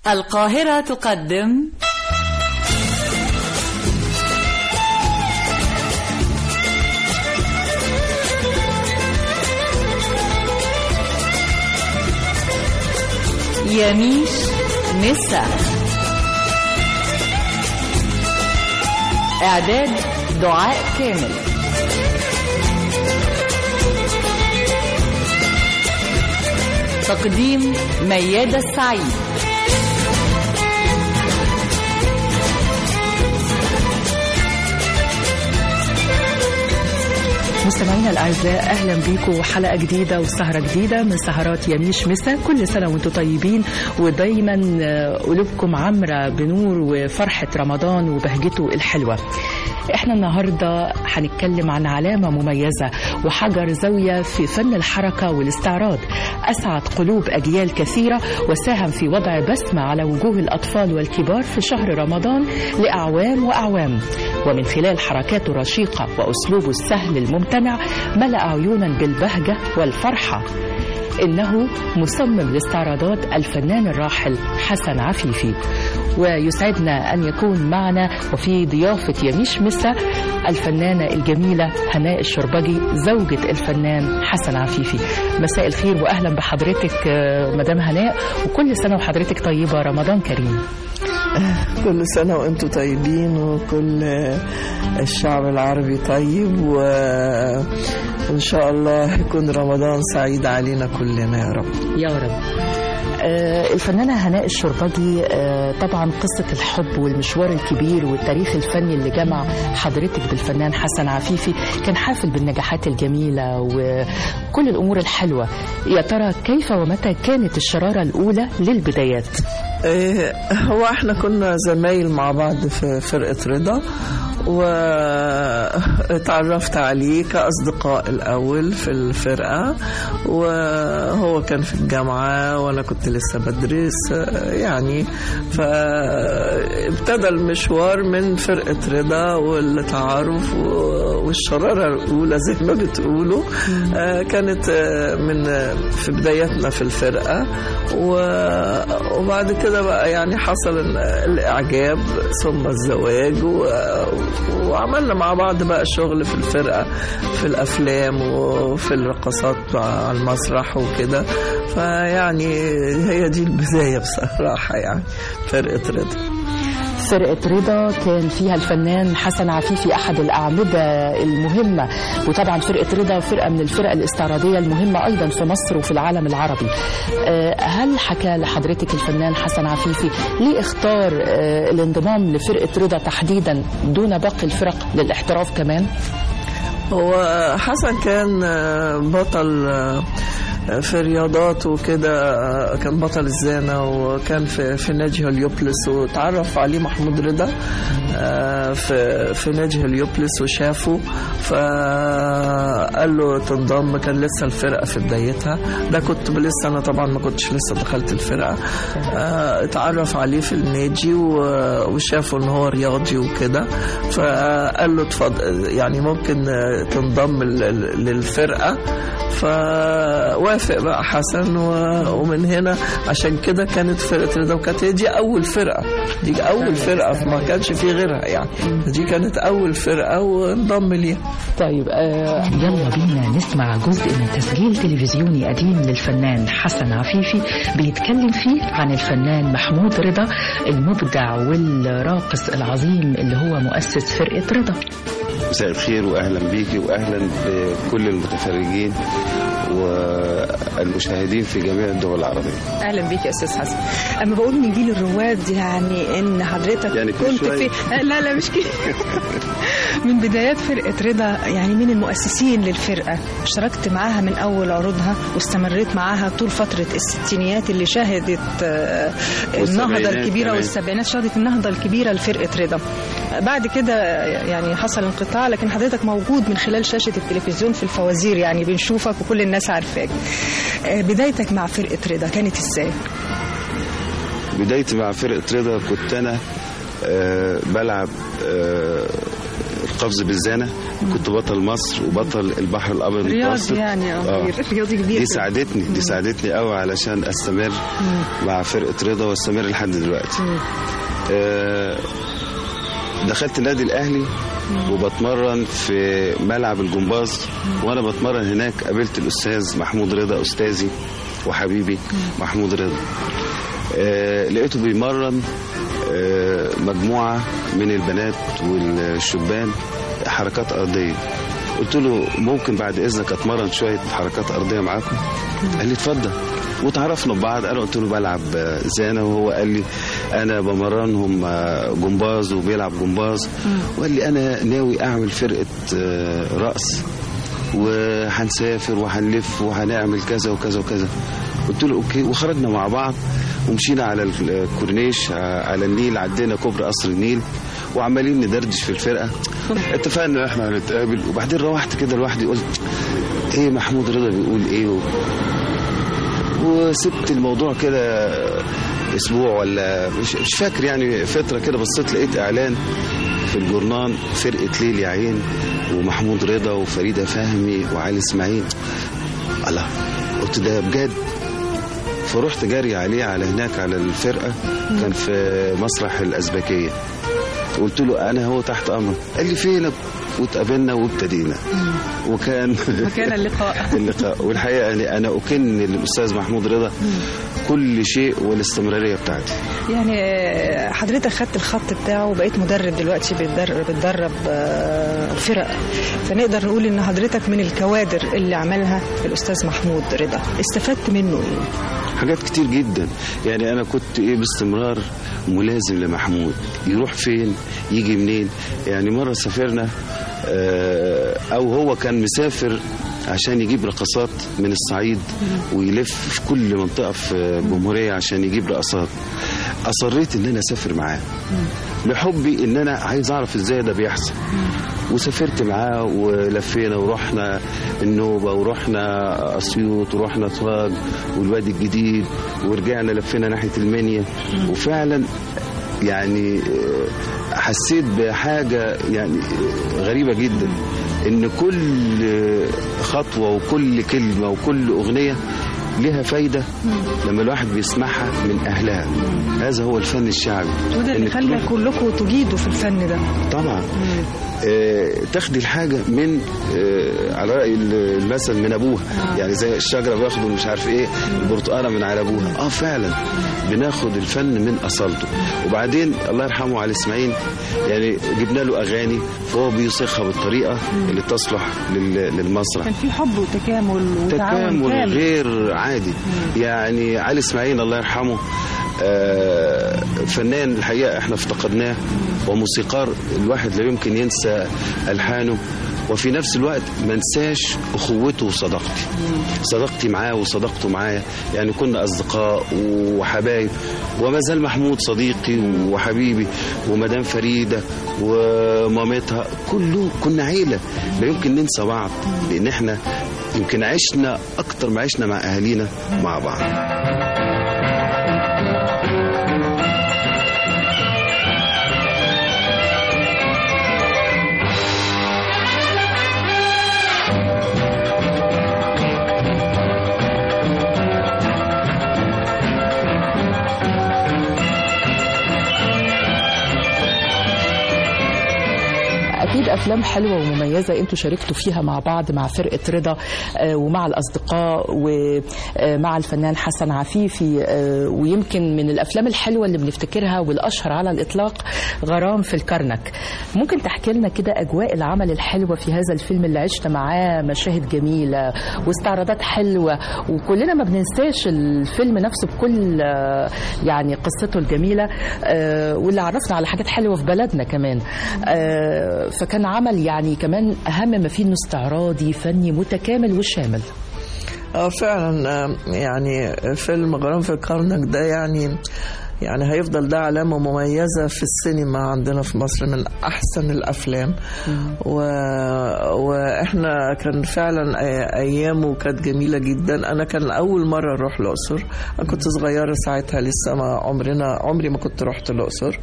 القاهرة تقدم يميش نسا إعداد دعاء كامل تقديم ميادة السعيد مستمعينا الاعزاء اهلا بيكم حلقه جديده وسهره جديده من سهرات يميش مسا كل سنه وانتم طيبين ودايما قلوبكم عامره بنور وفرحه رمضان وبهجته الحلوه احنا النهارده هنتكلم عن علامه مميزه وحجر زاويه في فن الحركه والاستعراض اسعد قلوب اجيال كثيره وساهم في وضع بسمه على وجوه الاطفال والكبار في شهر رمضان لاعوام واعوام ومن خلال حركاته الرشيقه واسلوبه السهل الممتنع ملا عيونا بالبهجه والفرحه إنه مصمم لاستعراضات الفنان الراحل حسن عفيفي ويسعدنا أن يكون معنا وفي ضيافة يميش مسا الفنانة الجميلة هناء الشربجي زوجة الفنان حسن عفيفي مساء الخير وأهلا بحضرتك مدام هناء وكل سنة وحضرتك طيبة رمضان كريم كل سنة وانتم طيبين وكل الشعب العربي طيب وإن شاء الله يكون رمضان سعيد علينا كلنا يا رب يا رب الفنانة هناء الشربجي طبعا قصة الحب والمشوار الكبير والتاريخ الفني اللي جمع حضرتك بالفنان حسن عفيفي كان حافل بالنجاحات الجميلة وكل الأمور الحلوة يا ترى كيف ومتى كانت الشرارة الأولى للبدايات؟ هو احنا كنا زمايل مع بعض في فرقة رضا واتعرفت عليه كأصدقاء الأول في الفرقة وهو كان في الجامعة وأنا كنت لسه بدرس يعني فابتدى المشوار من فرقة رضا والتعارف والشرارة الأولى زي ما بتقولوا كانت من في بدايتنا في الفرقة وبعد كده بقى يعني حصل الإعجاب ثم الزواج و وعملنا مع بعض بقى شغل في الفرقة في الأفلام وفي الرقصات على المسرح وكده فيعني هي دي البداية بصراحة يعني فرقة رضا فرقة رضا كان فيها الفنان حسن عفيفي أحد الأعمدة المهمة وطبعا فرقة رضا فرقة من الفرق الاستعراضية المهمة أيضا في مصر وفي العالم العربي هل حكى لحضرتك الفنان حسن عفيفي ليه اختار الانضمام لفرقة رضا تحديدا دون باقي الفرق للاحتراف كمان؟ هو حسن كان بطل في الرياضات وكده كان بطل الزانة وكان في في نادي هليوبلس وتعرف عليه محمود رضا في في نادي هليوبلس وشافه فقال له تنضم كان لسه الفرقة في بدايتها ده كنت لسه أنا طبعا ما كنتش لسه دخلت الفرقة اتعرف عليه في النادي وشافه إن هو رياضي وكده فقال له اتفضل يعني ممكن تنضم للفرقة فوافق بقى حسن ومن هنا عشان كده كانت فرقه رضا وكانت هي دي اول فرقه دي اول فرقه ما كانش في غيرها يعني دي كانت اول فرقه وانضم ليها طيب آه يلا بينا نسمع جزء من تسجيل تلفزيوني قديم للفنان حسن عفيفي بيتكلم فيه عن الفنان محمود رضا المبدع والراقص العظيم اللي هو مؤسس فرقه رضا مساء الخير واهلا بيكي واهلا بكل المتفرجين والمشاهدين في جميع الدول العربيه. اهلا بيك يا استاذ حسن. اما بقول من جيل الرواد يعني ان حضرتك يعني كنت في لا لا مش كده من بدايات فرقه رضا يعني من المؤسسين للفرقه اشتركت معاها من اول عروضها واستمريت معاها طول فتره الستينيات اللي شهدت النهضه الكبيره والسبعينات شهدت النهضه الكبيره لفرقه رضا. بعد كده يعني حصل انقطاع لكن حضرتك موجود من خلال شاشه التلفزيون في الفوازير يعني بنشوفك وكل الناس عارفاك بدايتك مع فرقه رضا كانت ازاي بدايتي مع فرقه رضا كنت انا أه بلعب أه القفز بالزانه كنت بطل مصر وبطل البحر الابيض رياضي المتوسط يعني اه آه. رياضي كبير دي ساعدتني دي ساعدتني قوي علشان استمر مع فرقه رضا واستمر لحد دلوقتي آه، دخلت النادي الاهلي وبتمرن في ملعب الجمباز وانا بتمرن هناك قابلت الاستاذ محمود رضا استاذي وحبيبي محمود رضا آه، لقيته بيمرن آه، مجموعه من البنات والشبان حركات ارضيه قلت له ممكن بعد اذنك اتمرن شويه حركات ارضيه معاكم قال لي اتفضل وتعرفنا ببعض انا قلت له بلعب آه، زانه وهو قال لي انا بمرنهم آه، جمباز وبيلعب جمباز وقال لي انا ناوي اعمل فرقه آه، رقص وهنسافر وهنلف وهنعمل كذا وكذا وكذا قلت له اوكي وخرجنا مع بعض ومشينا على الكورنيش ع- على النيل عدينا كوبري قصر النيل وعمالين ندردش في الفرقه اتفقنا ان احنا هنتقابل وبعدين روحت كده لوحدي قلت ايه محمود رضا بيقول ايه و... وسبت الموضوع كده اسبوع ولا مش, مش فاكر يعني فتره كده بصيت لقيت اعلان في الجورنان فرقه ليل يا عين ومحمود رضا وفريده فهمي وعلي اسماعيل الله قلت ده بجد فرحت جري عليه على هناك على الفرقه كان في مسرح الازبكيه قلت له انا هو تحت امرك قال لي فينك واتقابلنا وابتدينا وكان وكان اللقاء اللقاء والحقيقه يعني انا اكن للاستاذ محمود رضا كل شيء والاستمراريه بتاعتي يعني آه، حضرتك خدت الخط بتاعه وبقيت مدرب دلوقتي بتدرب بتدرب آه، فرق فنقدر نقول ان حضرتك من الكوادر اللي عملها الاستاذ محمود رضا استفدت منه ايه حاجات كتير جدا يعني انا كنت ايه باستمرار ملازم لمحمود يروح فين يجي منين يعني مره سافرنا آه، او هو كان مسافر عشان يجيب رقصات من الصعيد ويلف في كل منطقه في الجمهوريه عشان يجيب رقصات اصريت ان انا اسافر معاه لحبي ان انا عايز اعرف ازاي ده بيحصل وسافرت معاه ولفينا ورحنا النوبه ورحنا اسيوط ورحنا طواج والوادي الجديد ورجعنا لفينا ناحيه المنيا وفعلا يعني آه، حسيت بحاجه يعني آه، غريبه جدا ان كل آه، خطوه وكل كلمه وكل اغنيه لها فايده لما الواحد بيسمعها من اهلها هذا هو الفن الشعبي وده اللي إنك خلى تروح- كلكم تجيدوا في الفن ده طبعا آه، تاخدي الحاجة من آه، على رأي المثل من أبوها يعني زي الشجرة بياخدوا مش عارف إيه البرتقالة من على أبوها آه فعلا بناخد الفن من أصالته وبعدين الله يرحمه علي إسماعيل يعني جبنا له أغاني فهو بيصيغها بالطريقة اللي تصلح لل- للمسرح كان في حب وتكامل وتعاون تكامل كامل غير عادي يعني علي اسماعيل الله يرحمه آه، فنان الحقيقه احنا افتقدناه وموسيقار الواحد لا يمكن ينسى الحانه وفي نفس الوقت ما انساش اخوته وصداقتي صداقتي معاه وصداقته معايا يعني كنا اصدقاء وحبايب وما زال محمود صديقي وحبيبي ومدام فريده ومامتها كله كنا عيله لا يمكن ننسى بعض لان احنا يمكن عشنا اكتر ما عشنا مع اهالينا مع بعض اكيد افلام حلوه ومميزه انتوا شاركتوا فيها مع بعض مع فرقه رضا آه، ومع الاصدقاء ومع الفنان حسن عفيفي آه، ويمكن من الافلام الحلوه اللي بنفتكرها والاشهر على الاطلاق غرام في الكرنك ممكن تحكي لنا كده اجواء العمل الحلوه في هذا الفيلم اللي عشنا معاه مشاهد جميله واستعراضات حلوه وكلنا ما بننساش الفيلم نفسه بكل آه، يعني قصته الجميله آه، واللي عرفنا على حاجات حلوه في بلدنا كمان آه، فكان عمل يعني كمان اهم ما فيه انه استعراضي فني متكامل وشامل اه فعلا آه، يعني فيلم غرام في الكرنك ده يعني يعني هيفضل ده علامة مميزة في السينما عندنا في مصر من أحسن الأفلام و... وإحنا كان فعلا أي- أيامه كانت جميلة جدا أنا كان أول مرة أروح الأقصر أنا كنت صغيرة ساعتها لسه ما عمرنا عمري ما كنت رحت الأقصر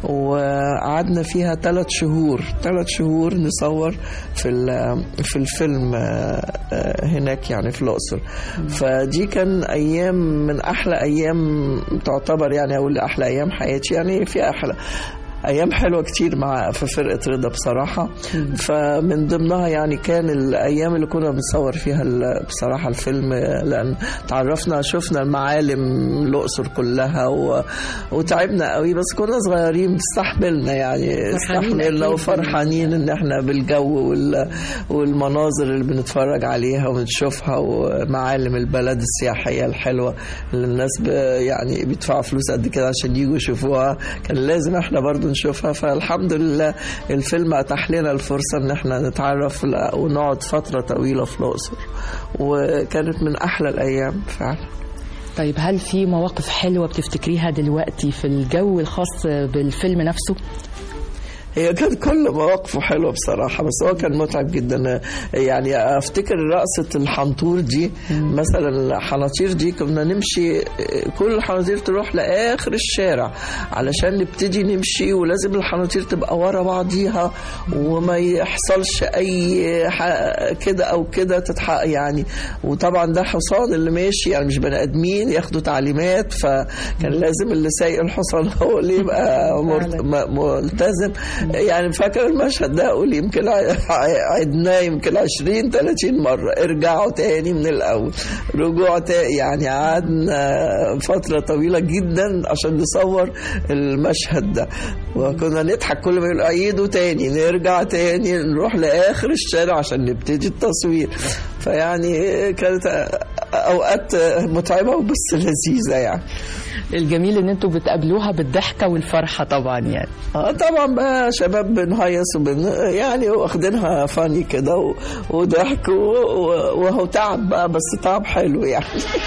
وقعدنا فيها ثلاث شهور ثلاث شهور نصور في ال- في الفيلم آه، آه، هناك يعني في الأقصر فدي كان أيام من أحلى أيام تعتبر يعني أقول أحلى أيام حياتي يعني في أحلى ايام حلوه كتير مع في فرقه رضا بصراحه فمن ضمنها يعني كان الايام اللي كنا بنصور فيها ال- بصراحه الفيلم لان تعرفنا شفنا المعالم الاقصر كلها و... وتعبنا قوي بس كنا صغيرين بستحملنا يعني فرحانين استحملنا أكيد. وفرحانين ان احنا بالجو وال... والمناظر اللي بنتفرج عليها ونشوفها ومعالم البلد السياحيه الحلوه اللي الناس ب... يعني بيدفعوا فلوس قد كده عشان يجوا يشوفوها كان لازم احنا برضو نشوفها فالحمد لله الفيلم اتاح لنا الفرصه ان احنا نتعرف لا- ونقعد فتره طويله في الاقصر وكانت من احلى الايام فعلا طيب هل في مواقف حلوة بتفتكريها دلوقتي في الجو الخاص بالفيلم نفسه؟ هي كانت كل مواقفه حلوه بصراحه بس هو كان متعب جدا يعني افتكر رقصه الحنطور دي مثلا الحناطير دي كنا نمشي كل الحناطير تروح لاخر الشارع علشان نبتدي نمشي ولازم الحناطير تبقى ورا بعضيها وما يحصلش اي ح- كده او كده تتحقق يعني وطبعا ده حصان اللي ماشي يعني مش بني ادمين ياخدوا تعليمات فكان لازم اللي سايق الحصان هو اللي يبقى مرت- م- ملتزم يعني فاكر المشهد ده اقول يمكن ع- عدناه يمكن 20 30 مره ارجعوا تاني من الاول رجوع تاني يعني قعدنا فتره طويله جدا عشان نصور المشهد ده وكنا نضحك كل ما يقولوا عيدوا تاني نرجع تاني نروح لاخر الشارع عشان نبتدي التصوير فيعني كانت اوقات متعبه بس لذيذه يعني الجميل ان انتوا بتقابلوها بالضحكة والفرحة طبعا يعني اه طبعا بقى شباب بنهيص وبن يعني واخدينها فاني كده و- وضحك و- و- وهو تعب بقى بس تعب حلو يعني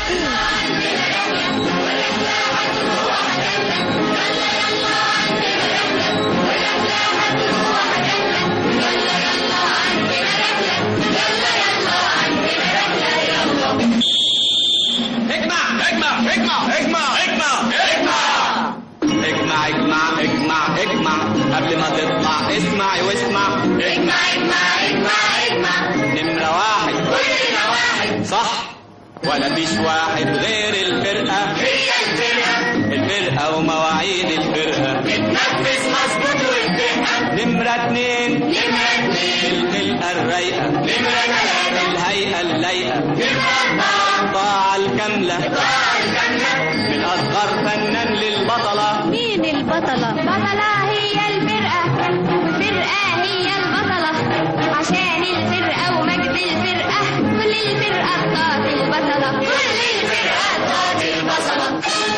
اجمع اجمع اجمع اجمع اجمع اجمع اجمع اجمع اجمع اجمع قبل ما تطلع اسمع واسمع اجمع اجمع اجمع اجمع نمرة واحد كلنا واحد صح ولا فيش واحد غير الفرقة هي الفرقة الفرقة ومواعيد الفرقة بتنفذ مظبوط والفرقة نمرة اتنين نمرة اتنين الخلقة الرايقة نمرة تلاتة الهيئة اللايقة نمرة أربعة الطاعة الكاملة الطاعة الكاملة من أصغر فنان للبطلة مين البطلة؟ بطلة هي الفرقة والفرقة هي البطلة عشان الفرقة ومجد الفرقة كل الفرقة بتاعت البطلة كل الفرقة بتاعت البطلة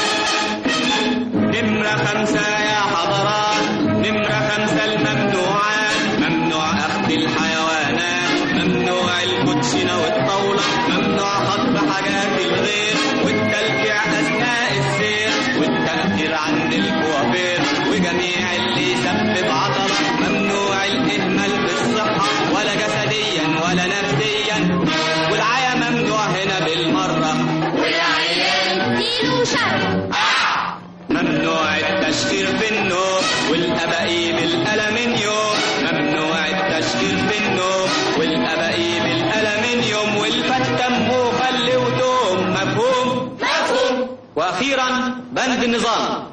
نمرة خمسة يا حضرات نمرة خمسة الممنوعات ممنوع أخذ الحيوانات ممنوع الكوتشينة والطاولة ممنوع خطف حاجات الغير والتلكيع أثناء السير والتأخير عن الكوافير وجميع اللي يسبب عطلة ممنوع الإهمال في الصحة ولا جسديا ولا نفسيا والعيا ممنوع هنا بالمرة والعيال دين وشر ممنوع التشخير في النوم والأبائيب الألمنيوم ممنوع التشخير في النوم والأبائيب الألمنيوم والفتة مخلي ودوم مفهوم؟ مفهوم وأخيرا بند النظام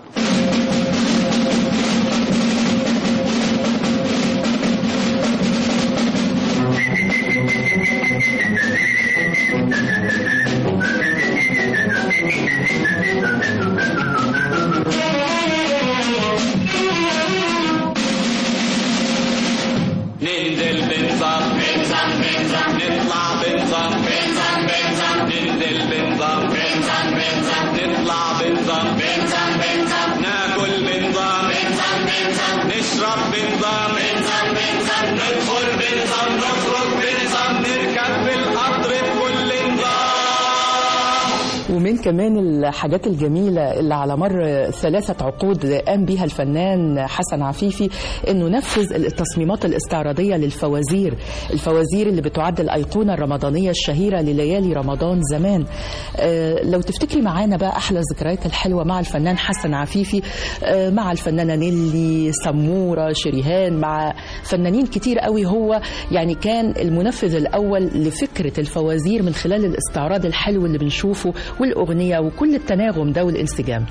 ننزل بنظام بنظام بنظام نطلع بنظام بنظام بنظام ننزل بنظام بنظام بنظام نطلع بنظام بنظام بنظام ناكل بنظام بنظام بنظام نشرب بنظام بنظام بنظام ندخل بنظام نخرج بنظام نركب في القطر بكل نظام ومن كمان الحاجات الجميلة اللي على مر ثلاثة عقود قام بها الفنان حسن عفيفي انه نفذ التصميمات الاستعراضية للفوازير الفوازير اللي بتعد الأيقونة الرمضانية الشهيرة لليالي رمضان زمان آه، لو تفتكري معانا بقى أحلى الذكريات الحلوة مع الفنان حسن عفيفي آه، مع الفنانة نيلي سمورة شريهان مع فنانين كتير قوي هو يعني كان المنفذ الأول لفكرة الفوازير من خلال الاستعراض الحلو اللي بنشوفه والأغنية وكل التناغم ده والانسجام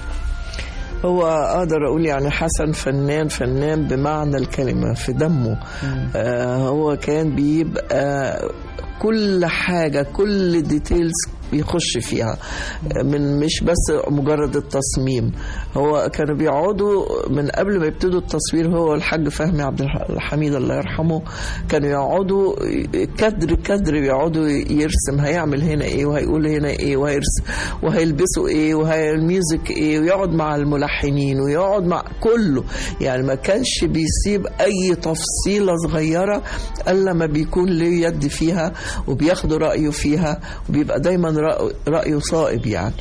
هو اقدر اقول يعني حسن فنان فنان بمعنى الكلمه في دمه آه هو كان بيبقى كل حاجه كل ديتيلز بيخش فيها من مش بس مجرد التصميم هو كانوا بيقعدوا من قبل ما يبتدوا التصوير هو الحاج فهمي عبد الحميد الله يرحمه كانوا يقعدوا كدر كدر بيقعدوا يرسم هيعمل هنا ايه وهيقول هنا ايه وهيرسم وهيلبسوا ايه وهالميوزك ايه ويقعد مع الملحنين ويقعد مع كله يعني ما كانش بيسيب اي تفصيله صغيره الا ما بيكون ليه يد فيها وبياخدوا رايه فيها وبيبقى دايما رأ- رايه صائب يعني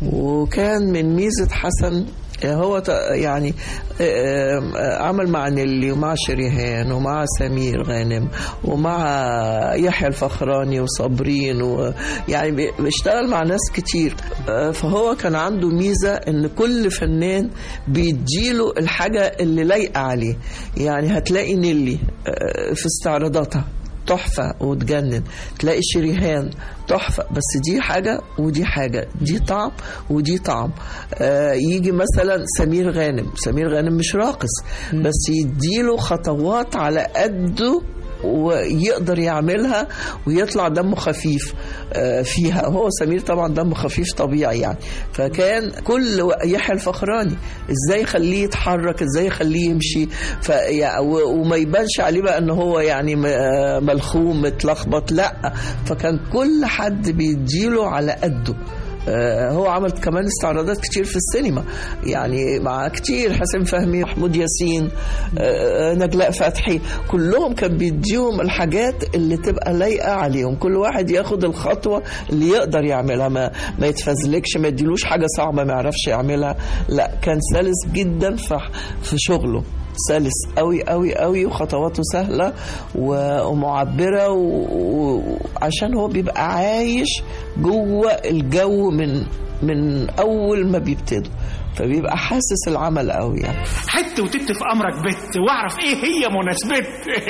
وكان من ميزه حسن هو ت- يعني آه، آه، عمل مع نيلي ومع شريهان ومع سمير غانم ومع يحيى الفخراني وصابرين ويعني بي- بيشتغل مع ناس كتير آه، فهو كان عنده ميزة ان كل فنان بيديله الحاجة اللي لايقة عليه يعني هتلاقي نيلي آه، في استعراضاتها تحفة وتجنن تلاقي شريهان تحفة بس دي حاجة ودي حاجة دي طعم ودي طعم آه يجي مثلا سمير غانم سمير غانم مش راقص بس يديله خطوات على قده ويقدر يعملها ويطلع دمه خفيف آه، فيها هو سمير طبعا دمه خفيف طبيعي يعني فكان كل و- يحيى الفخراني ازاي يخليه يتحرك ازاي يخليه يمشي ف يع- و- وما يبانش عليه بقى ان هو يعني م- آه، ملخوم متلخبط لا فكان كل حد بيديله على قده آه، هو عمل كمان استعراضات كتير في السينما يعني مع كتير حسين فهمي محمود ياسين آه، نجلاء فتحي كلهم كان بيديهم الحاجات اللي تبقى لايقه عليهم كل واحد ياخد الخطوه اللي يقدر يعملها ما ما يتفزلكش ما يديلوش حاجه صعبه ما يعرفش يعملها لا كان سلس جدا في في شغله سلس قوي قوي قوي وخطواته سهله و- ومعبره و- وعشان هو بيبقى عايش جوه الجو من من اول ما بيبتدوا فبيبقى حاسس العمل قوي يعني حت وتت في امرك بت واعرف ايه هي مناسبت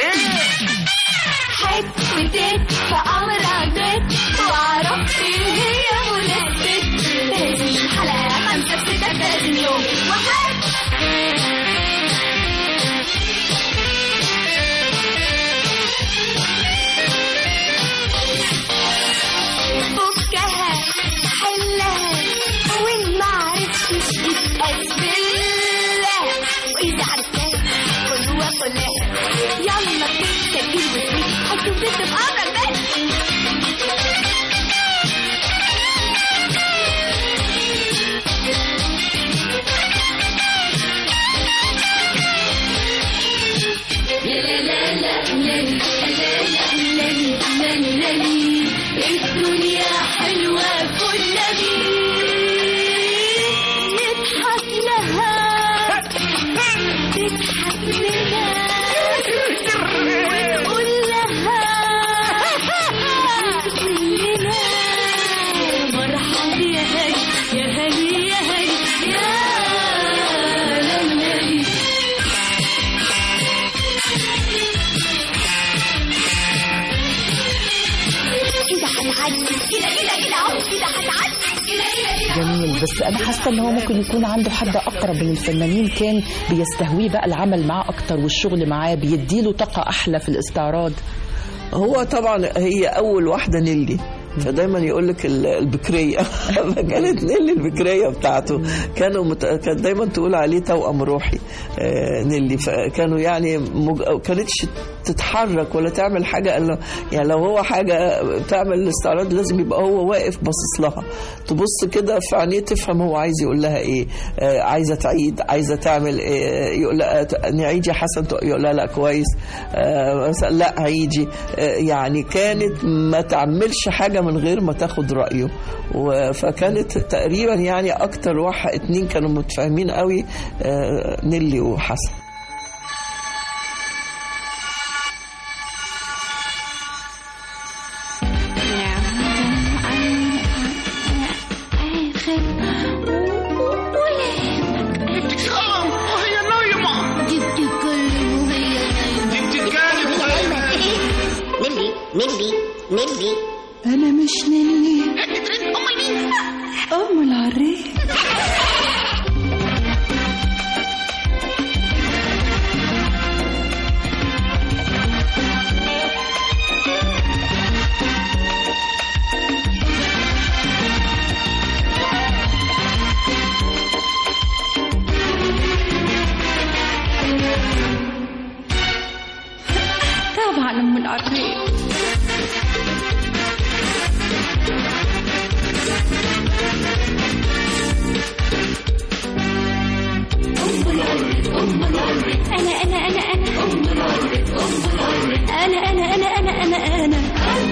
حتتك في أمرك بيت وأعرف إيه هي مناسبة هذه الحلقة خمسة في ستة لازم يوم وحد فكها حلها وإن معرفتش اتأسفلها وإذا عرفتها كل وكلها يلا تكتبي وتريد حطوا بنت في أمرك بس الدنيا حلوة كل نضحك لها تضحك لنا ونقول لها كلنا مرحب يا هي يا هي يا هي يا للي كده هنعدي كده كده كده اهو كده هنعدي كده كده كده جميل بس انا حاسه ان هو ممكن يكون عنده حد اقرب من الفنانين كان بيستهويه بقى العمل معاه اكتر والشغل معاه بيديله طاقه احلى في الاستعراض هو طبعا هي اول واحده نيلي فدايما يقول لك ال- البكريه فكانت نيلي البكريه بتاعته كانوا مت... كانت دايما تقول عليه توأم روحي آه، نيلي فكانوا يعني مج... كانتش تتحرك ولا تعمل حاجه الا يعني لو هو حاجه تعمل الاستعراض لازم يبقى هو واقف باصص لها تبص كده في عينيه تفهم هو عايز يقول لها ايه آه عايزه تعيد عايزه تعمل إيه يقول لها ت- نعيد يا حسن تق- يقول لها لا كويس آه مثلا لا هيجي آه يعني كانت ما تعملش حاجه من غير ما تاخد رايه و- فكانت تقريبا يعني اكتر واحد اتنين كانوا متفاهمين قوي آه نيلي وحسن وهي نايمة دي بتتكلم وهي نايمة دي بتتكلم وهي نيلي نيلي نيلي انا مش نيلي امال مين ام العريس طبعا ام العريس انا انا انا انا انا انا انا انا انا انا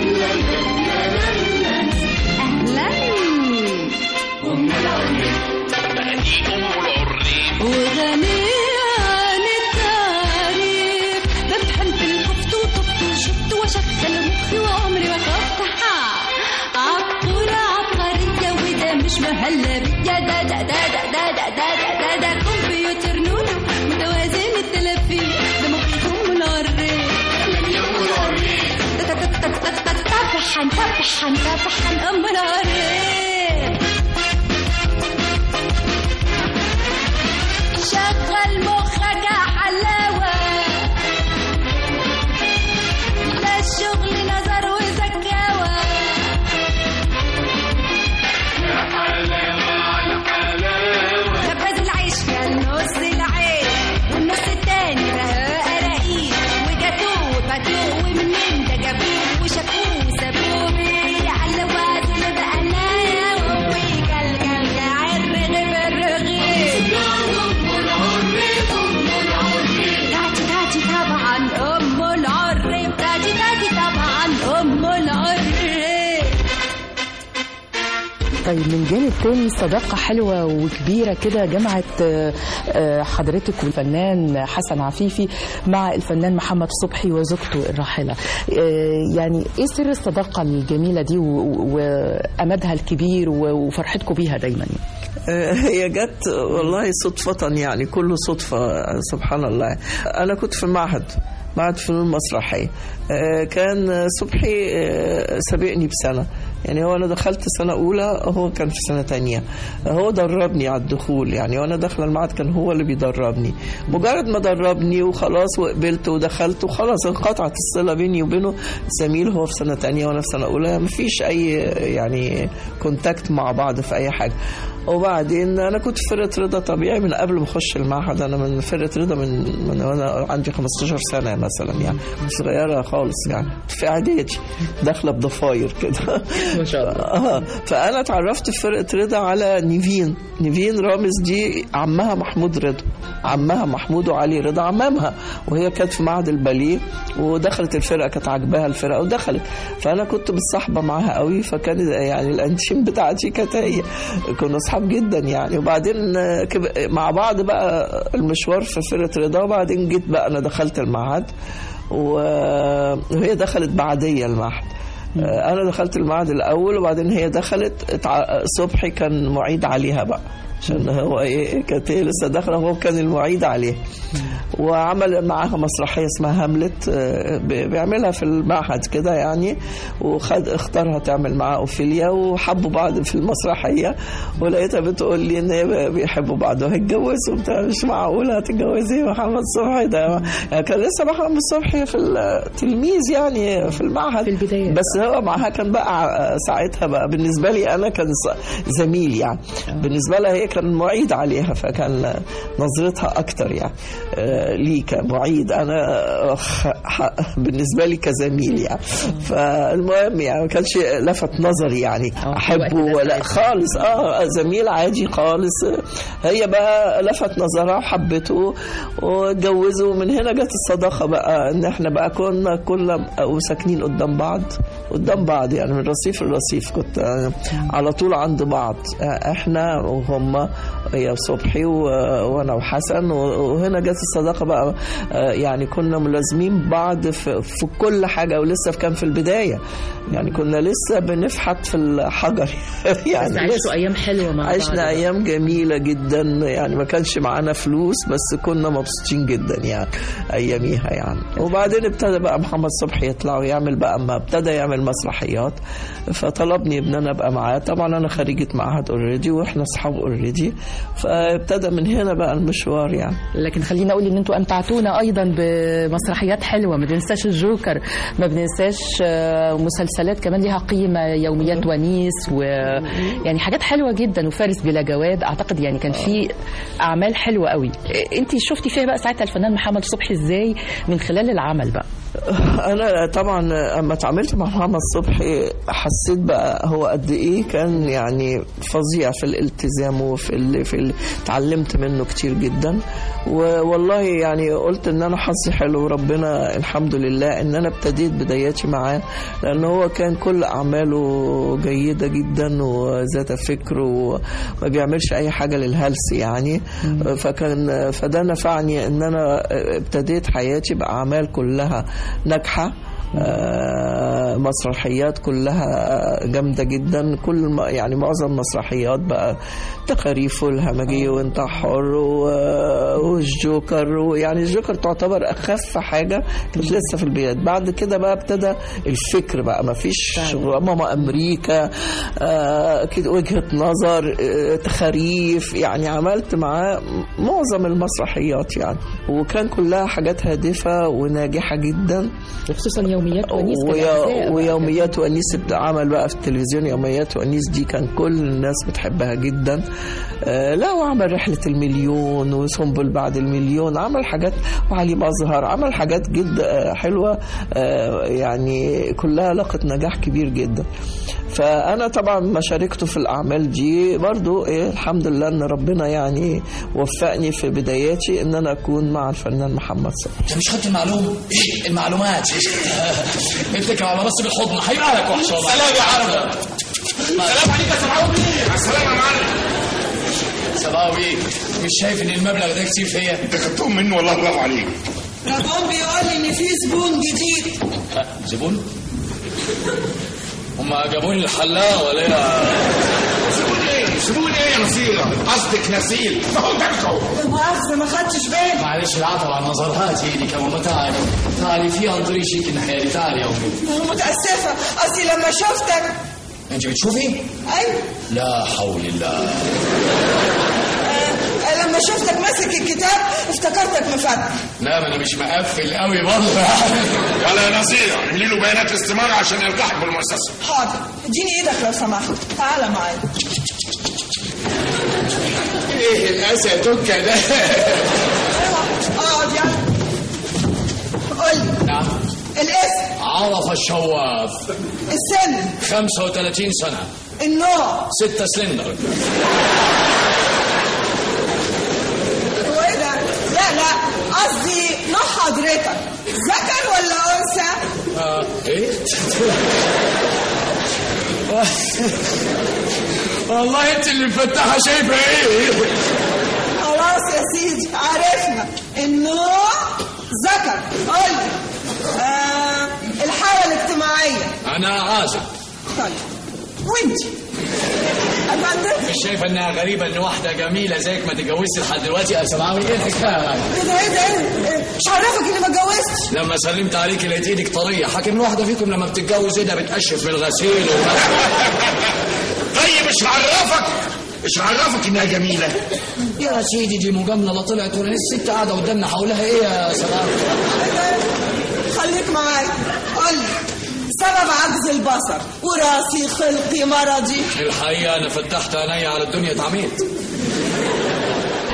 اهلا وغنية عن التعريف بفهم في الحفظ وطفت وشفت وشغل مخي وعمري ما خفت عبقرة عبقرية وده مش مهلبية ده ده ده ده ده ده ده ده ده كمبيوتر نونة متوازن التلفين ده مخيهم العريف طفحن طفحن طفحن أم العريف شغل مخك يا حلاوة ده الشغل نظر وزكاوة خبز العيش في النص العين والنص التاني رقاق رقيق وجاتوه وباتوه ومنين ده جابوه وشافوه وسابوه بيه على وقت اللي بقى ناوي ويجلجل جعر رغيف الرغيف تاتي تاتي طبعا ام العريف تاتي تاتي طبعا ام العريف طيب من جانب تاني صداقة حلوة وكبيرة كده جمعت آه، آه، حضرتك والفنان حسن عفيفي مع الفنان محمد صبحي وزوجته الراحلة آه، يعني ايه سر الصداقة الجميلة دي و- و- وأمدها الكبير و- وفرحتكم بيها دايما آه، هي جت والله صدفة يعني كله صدفة آه، سبحان الله أنا كنت في المعهد معهد فنون مسرحية آه، كان صبحي آه، سابقني بسنة يعني هو أنا دخلت سنة أولى هو كان في سنة تانية هو دربني على الدخول يعني وأنا داخلة المعهد كان هو اللي بيدربني مجرد ما دربني وخلاص وقبلت ودخلت وخلاص انقطعت الصلة بيني وبينه زميل هو في سنة تانية وأنا في سنة أولى مفيش أي يعني كونتاكت مع بعض في أي حاجة وبعدين انا كنت في فرقه رضا طبيعي من قبل ما اخش المعهد انا من فرقه رضا من من وانا عندي 15 سنه مثلا يعني كنت صغيره خالص يعني كنت في اعدادي داخله بضفاير كده ما شاء الله آه، فانا اتعرفت في فرقه رضا على نيفين نيفين رامز دي عمها محمود رضا عمها محمود وعلي رضا عمامها وهي كانت في معهد الباليه ودخلت الفرقه كانت عاجباها الفرقه ودخلت فانا كنت متصاحبه معاها قوي فكان يعني الانتيم بتاعتي كانت هي كنا اصحاب جدا يعني وبعدين آه، كب- مع بعض بقى المشوار في فرقه رضا وبعدين جيت بقى انا دخلت المعهد و- وهي دخلت بعديه المعهد آه، انا دخلت المعهد الاول وبعدين هي دخلت اتع- صبحي كان معيد عليها بقى عشان هو ايه كانت هي لسه داخله وهو كان المعيد عليها وعمل معاها مسرحيه اسمها هاملت آه، ب- بيعملها في المعهد كده يعني وخد اختارها تعمل معاه اوفيليا وحبوا بعض في المسرحيه ولقيتها بتقول لي ان هي بيحبوا بعض وهيتجوزوا بتاع مش معقوله هتتجوزي محمد صبحي ده يعني كان لسه محمد صبحي في التلميذ يعني في المعهد في البداية. بس هو معاها كان بقى ساعتها بقى بالنسبه لي انا كان ص- زميل يعني بالنسبه لها هي كان معيد عليها فكان نظرتها اكتر يعني آه، لي كمعيد انا خ- ح- بالنسبه لي كزميل يعني فالمهم يعني ما كانش لفت نظري يعني في الوقت احبه ده ولا خالص اه زميل عادي خالص هي بقى لفت نظرها وحبته واتجوزوا ومن هنا جت الصداقه بقى ان احنا بقى كنا كل وساكنين قدام بعض قدام بعض يعني من رصيف لرصيف كنت آه، على طول عند بعض آه، احنا وهم هي صبحي و- وانا وحسن و- وهنا جت الصداقه بقى آه، يعني كنا ملازمين بعض في, في كل حاجه ولسه كان في البدايه يعني كنا لسه بنفحت في الحجر يعني بس لسه. عشتوا ايام حلوه مع بعض عشنا ايام جميله جدا يعني ما كانش معانا فلوس بس كنا مبسوطين جدا يعني اياميها يعني وبعدين ابتدى بقى محمد صبحي يطلع ويعمل بقى اما ابتدى يعمل مسرحيات فطلبني ان انا ابقى معاه طبعا انا خريجه معهد اوريدي واحنا اصحاب اوريدي فابتدى من هنا بقى المشوار يعني لكن خلينا اقول ان انتوا امتعتونا ايضا بمسرحيات حلوه ما بننساش الجوكر ما بننساش آه، مسلسلات كمان ليها قيمه يوميات ونيس ويعني حاجات حلوه جدا وفارس بلا جواد اعتقد يعني كان في اعمال حلوه قوي انت شفتي فيها بقى ساعتها الفنان محمد صبحي ازاي من خلال العمل بقى انا طبعا اما اتعاملت مع محمد صبحي حسيت بقى هو قد ايه كان يعني فظيع في الالتزام وفي ال... في ال... اتعلمت منه كتير جدا والله يعني قلت ان انا حظي حلو وربنا الحمد لله ان انا ابتديت بداياتي معاه لان هو كان كل اعماله جيده جدا وذات فكر وما بيعملش اي حاجه للهلس يعني فكان فده نفعني ان انا ابتديت حياتي باعمال كلها ناجحه آه، مسرحيات كلها جامده جدا كل ما يعني معظم مسرحيات بقى تخاريف والهمجيه وانت حر و- والجوكر ويعني الجوكر تعتبر اخف حاجه كانت لسه في البدايات بعد كده بقى ابتدى الفكر بقى ما فيش ماما امريكا آه، كده وجهه نظر آه، تخاريف يعني عملت معاه معظم المسرحيات يعني وكان كلها حاجات هادفه وناجحه جدا وخصوصا يوميات ونيس كان ويا أجزاء. ويوميات ونيس عمل بقى في التلفزيون يوميات ونيس دي كان كل الناس بتحبها جدا آه لا وعمل رحلة المليون وسنبل بعد المليون عمل حاجات وعلي مظهر عمل حاجات جد آه حلوة آه يعني كلها لقت نجاح كبير جدا فأنا طبعا ما شاركته في الأعمال دي برضو إيه الحمد لله إن ربنا يعني وفقني في بداياتي إن أنا أكون مع الفنان محمد صبحي انت مش خدت المعلومه؟ ايه المعلومات؟ اتكل على راسي بالحضن هيبقى لك وحشه والله سلام يا عرب سلام عليك يا سبعاوي السلام يا معلم سباوي مش شايف ان المبلغ ده كتير فيا؟ انت خدتهم منه والله برافو عليك رجون بيقول لي ان في زبون جديد ها، زبون؟ هما جابوني الحلاق ولا ايه؟ زبون ايه زبون ايه يا نصيرة قصدك نسيل ما هو ده الكون المؤاخذة ما خدتش بالي معلش العطل على النظر هاتي ايدي كمان تعالي تعالي في عن طريق شيك الناحيه دي تعالي يا امي أنا متأسفة قصدي لما شفتك انت بتشوفي؟ أيوة لا حول الله آه، لما شفتك ماسك الكتاب افتكرتك مفتح لا ما انا مش مقفل قوي برضه يعني ولا يا نصيرة اعملي له بيانات استمارة عشان يلقحك بالمؤسسة حاضر اديني ايدك لو سمحت تعالى معايا ايه الاسى تكه ده اقعد يلا قول لي نعم الاسم عرف الشواف السن 35 سنة النوع ستة سلندر هو ايه ده لا لا قصدي نوع حضرتك ذكر ولا انثى آه ايه والله انت اللي مفتحه شايفه ايه خلاص يا سيدي عرفنا النوع ذكر قول لي آه الحالة الاجتماعية انا عازب طيب وانت افندم مش شايفه انها غريبه ان واحده جميله زيك ما تتجوزش لحد دلوقتي يا سماوي ايه الحكايه ايه ده ايه ده إيه ده؟ مش عارفك اني ما اتجوزتش لما سلمت عليك لقيت ايدك طريه حاكم الواحده فيكم لما بتتجوز ايدها بتقشف من الغسيل و... طيب مش عرفك مش عرفك انها جميلة يا سيدي دي مجامله لا طلعت ولا الست قاعده قدامنا حولها ايه يا سماوي إيه ده؟ خليك معايا قول لي سبب عجز البصر وراثي خلقي مرضي الحقيقه انا فتحت عيني على الدنيا اتعميت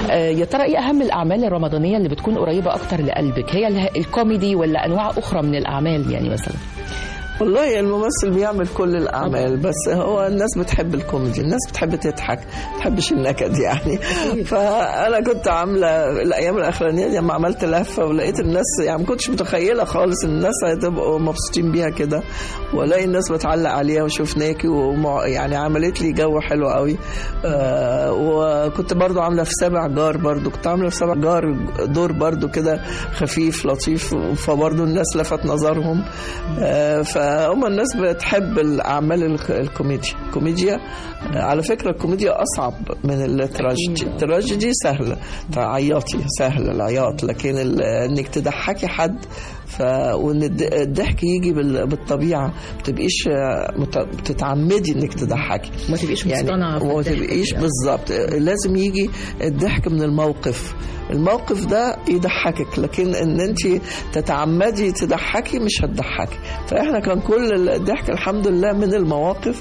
آه، يا ترى ايه اهم الاعمال الرمضانيه اللي بتكون قريبه اكتر لقلبك هي ال- الكوميدي ولا انواع اخرى من الاعمال يعني مثلا والله الممثل بيعمل كل الاعمال بس هو الناس بتحب الكوميدي الناس بتحب تضحك ما بتحبش النكد يعني فانا كنت عامله الايام الاخرانيه دي لما عملت لفه ولقيت الناس يعني ما كنتش متخيله خالص ان الناس هتبقوا مبسوطين بيها كده والاقي الناس بتعلق عليها وشفناكي ومع يعني عملت لي جو حلو قوي آه وكنت برضو عامله في سابع جار برضو كنت عامله في سابع جار دور برضو كده خفيف لطيف فبرضو الناس لفت نظرهم آه فهم الناس بتحب الاعمال الك- الكوميديا الكوميديا آه، على فكره الكوميديا اصعب من التراجيدي التراجيدي سهله تعيطي سهل العياط لكن ال- انك تضحكي حد ف وان الد- الضحك يجي بال- بالطبيعه ما تبقيش آه، مت- بتتعمدي انك تضحكي ما تبقيش يعني مصطنعة في ما الضحك تبقيش يعني. بالظبط لازم يجي الضحك من الموقف الموقف ده يضحكك لكن ان انت تتعمدي تضحكي مش هتضحكي فاحنا كان كل الضحك الحمد لله من المواقف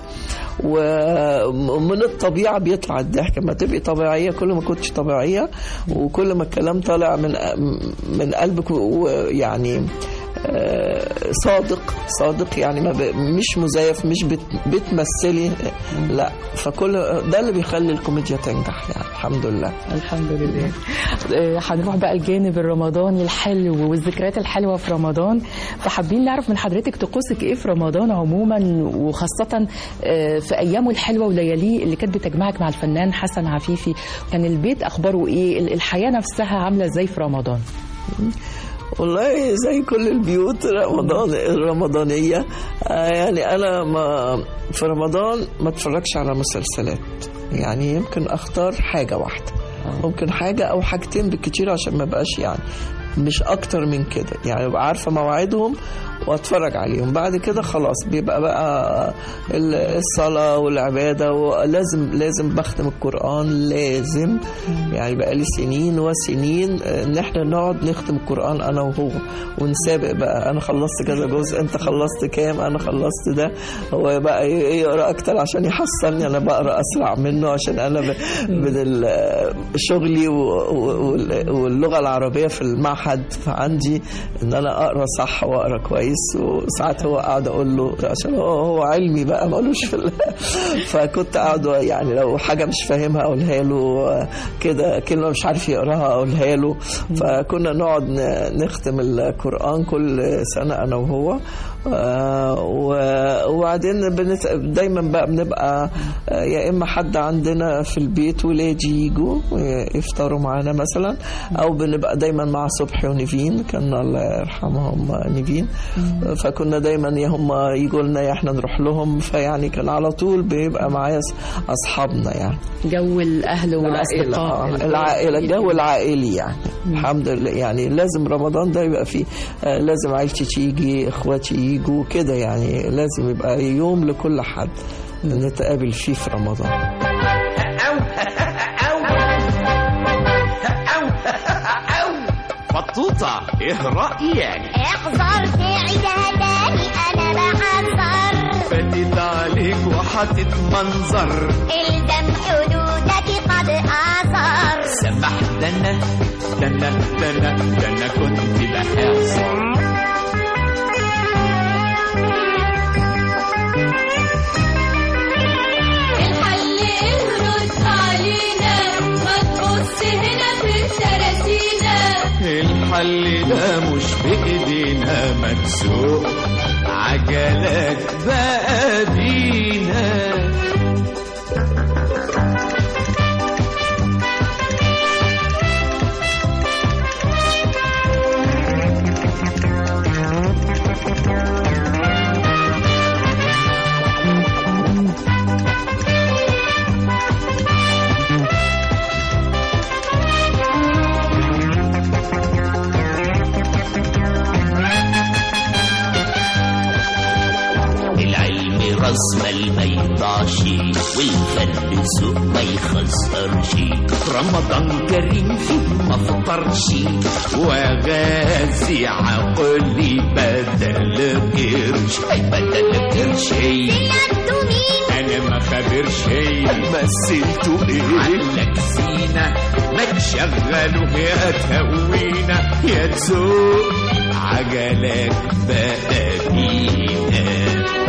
ومن الطبيعه بيطلع الضحك لما تبقي طبيعيه كل ما كنتش طبيعيه وكل ما الكلام طالع من من قلبك ويعني آه، صادق صادق يعني ما ب... مش مزيف مش بت... بتمثلي لا فكل ده اللي بيخلي الكوميديا تنجح يعني الحمد لله الحمد لله آه، هنروح بقى الجانب الرمضاني الحلو والذكريات الحلوه في رمضان فحابين نعرف من حضرتك طقوسك ايه في رمضان عموما وخاصه آه، في ايامه الحلوه ولياليه اللي كانت بتجمعك مع الفنان حسن عفيفي كان البيت اخباره ايه ال- الحياه نفسها عامله ازاي في رمضان والله زي كل البيوت رمضان الرمضانية آه، يعني أنا ما في رمضان ما اتفرجش على مسلسلات يعني يمكن أختار حاجة واحدة ممكن حاجة أو حاجتين بالكتير عشان ما بقاش يعني مش أكتر من كده يعني أبقى عارفة مواعيدهم واتفرج عليهم بعد كده خلاص بيبقى بقى ال- الصلاة والعبادة ولازم لازم بختم القرآن لازم يعني بقى لي سنين وسنين ان احنا نقعد نختم القرآن انا وهو ونسابق بقى انا خلصت كذا جزء انت خلصت كام انا خلصت ده هو بقى ي- يقرا اكتر عشان يحصلني انا بقرا اسرع منه عشان انا ب- من ال- شغلي و- و- وال- واللغة العربية في المعهد فعندي ان انا اقرا صح واقرا كويس وساعات هو قاعد اقول له عشان هو هو علمي بقى مالوش في ال- فكنت قاعد يعني لو حاجه مش فاهمها اقولها له كده كلمه مش عارف يقراها اقولها له فكنا نقعد ن- نختم القران كل سنه انا وهو آه، و- وبعدين بنت... دايما بقى بنبقى آه، يا اما حد عندنا في البيت ولادي يجوا يفطروا معانا مثلا او بنبقى دايما مع صبحي ونيفين كان الله يرحمهم نيفين فكنا دايما يا هم يجوا لنا يا احنا نروح لهم فيعني كان على طول بيبقى معايا اصحابنا يعني جو الاهل والاصدقاء العائلة, العائلة الجو العائلي يعني الحمد لله يعني لازم رمضان ده يبقى فيه آه، لازم عيلتي تيجي اخواتي يجوا كده يعني لازم يبقى يوم لكل حد نتقابل فيه في رمضان بطوطة ايه رأيك احذر تعيدها تاني انا بحذر فاتت عليك وحطت منظر الزم حدودك قد اثر سمح ده انا ده انا ده انا ده انا كنت بحاصر الحل اهرد علينا ما تبص هنا في التراسينا الحل ده مش بإيدينا مكسوق عجلك بقى بينا العلم راس مال ما يضاعش والفن ذوق ما يخسرش رمضان كريم فيه ما فطرش وغازي عقلي بدل قرش أي بدل قرش انا ما خبرش مثلتوا ايه عندك زينة ما تشغلوا يا تهوينا يا تسوق عجلك بقى فينا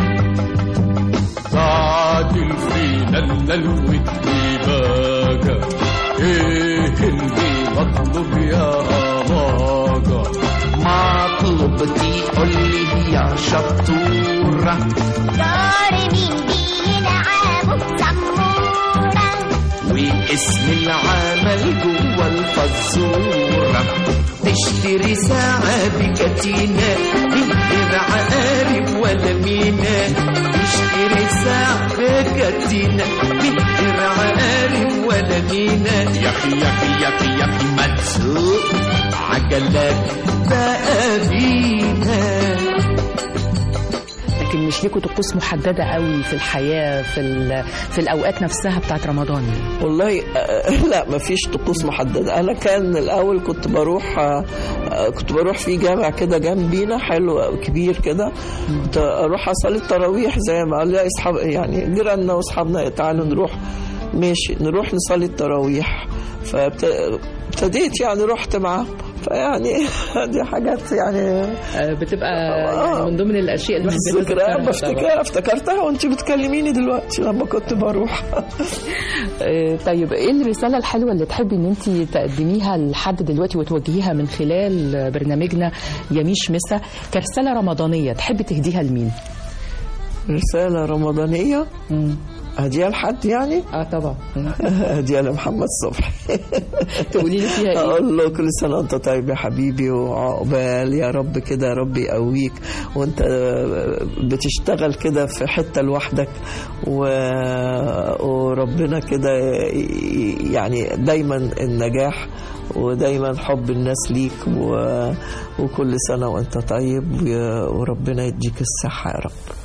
تعدل فينا النلوة باجا ايه اللي مطلوب يا باجا مطلوب تقول لي يا شطورة دار مين بيلعبوا زمورة واسم العمل جوه الفزورة تشتري ساعة بكتينة من غير عقارب ولا مينا تشتري ساعة بكتينة من غير عقارب ولا مينا يا أخي يا أخي يا أخي يا أخي ما تسوق عجلك بقى بينا لكن مش ليكوا طقوس محدده قوي في الحياه في ال- في الاوقات نفسها بتاعت رمضان والله آه، لا ما فيش طقوس محددة أنا كان الأول كنت بروح آه، آه، كنت بروح في جامع كده جنبينا حلو أوي، كبير كده كنت أروح أصلي التراويح زي ما قال لي أصحاب يعني جيراننا وأصحابنا تعالوا نروح ماشي نروح نصلي التراويح فابتديت يعني رحت معاهم فيعني دي حاجات يعني بتبقى يعني من ضمن الاشياء اللي الواحد ذكرى بيتذكرها بفتكرها افتكرتها وانت بتكلميني دلوقتي لما كنت بروح آه، طيب ايه الرساله الحلوه اللي تحبي ان انت تقدميها لحد دلوقتي وتوجهيها من خلال برنامجنا يميش مسا كرساله رمضانيه تحبي تهديها لمين؟ رسالة رمضانية هديها لحد يعني؟ اه طبعا هديها لمحمد صبحي تقولي لي فيها ايه؟ اقول له كل سنه وانت طيب يا حبيبي وعقبال يا رب كده يا رب يقويك وانت بتشتغل كده في حته لوحدك و... وربنا كده ي- يعني دايما النجاح ودايما حب الناس ليك و... وكل سنه وانت طيب و- وربنا يديك الصحه يا رب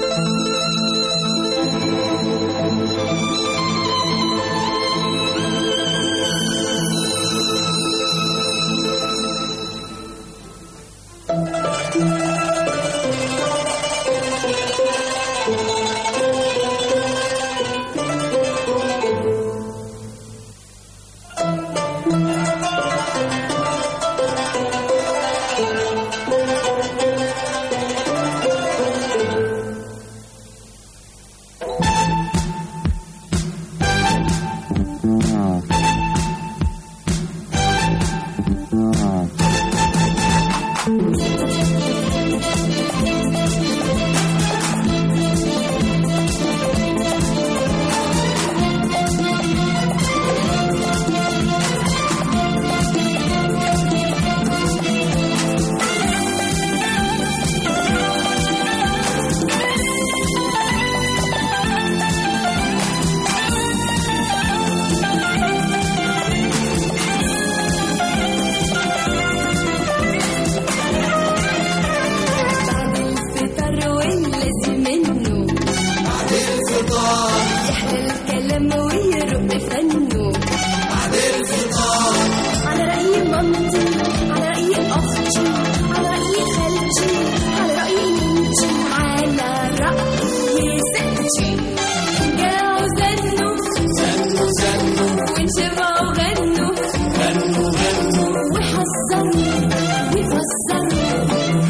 الفطر واللازم منه بعد الفطار يحلى الكلام ويرق فنه بعد الفطار على رأي مامتي على رأي أختي على رأي خالتي على رأي ننتي على رأي ستي جاعوا زنوا زنوا زنوا وانشبعوا غنوا غنوا غنوا وحذروا وفسروا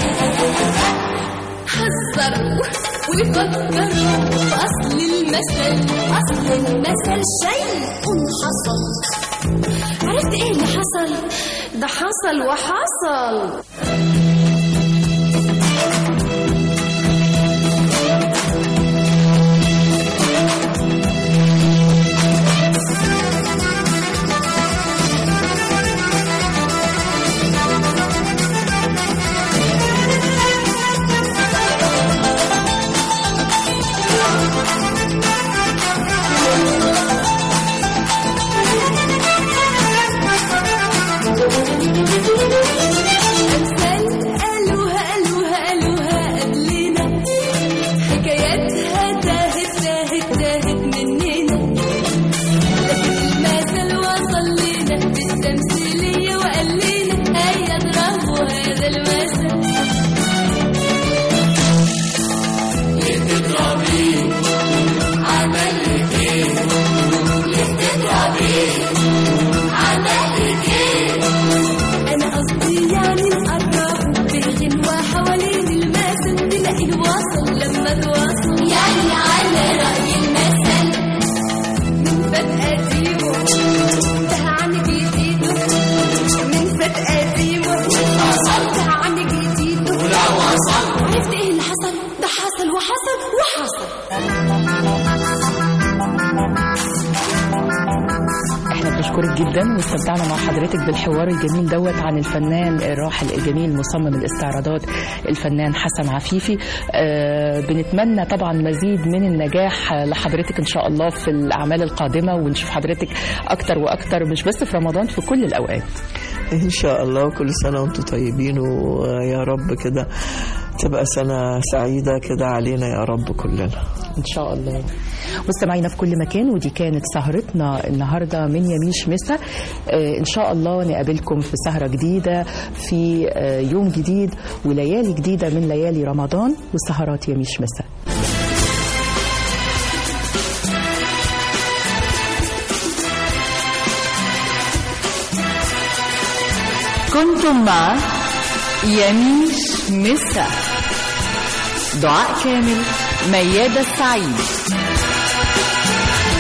حذروا وفكروا أصل المثل أصل المثل شيء حصل عرفت إيه اللي حصل؟ ده حصل وحصل أمثال قالوها قالوها قالوها قبلنا حكاياتها تاهت تاهت تاهت مننا بشكرك جدا واستمتعنا مع حضرتك بالحوار الجميل دوت عن الفنان الراحل الجميل مصمم الاستعراضات الفنان حسن عفيفي آه بنتمنى طبعا مزيد من النجاح لحضرتك ان شاء الله في الاعمال القادمه ونشوف حضرتك اكتر واكتر مش بس في رمضان في كل الاوقات ان شاء الله وكل سنه وانتم طيبين ويا رب كده تبقى سنه سعيده كده علينا يا رب كلنا ان شاء الله مستمعينا في كل مكان ودي كانت سهرتنا النهارده من يميش مسا آه ان شاء الله نقابلكم في سهره جديده في آه يوم جديد وليالي جديده من ليالي رمضان وسهرات يميش مسا كنتم مع يميش مسا دعاء كامل ميادة السعيد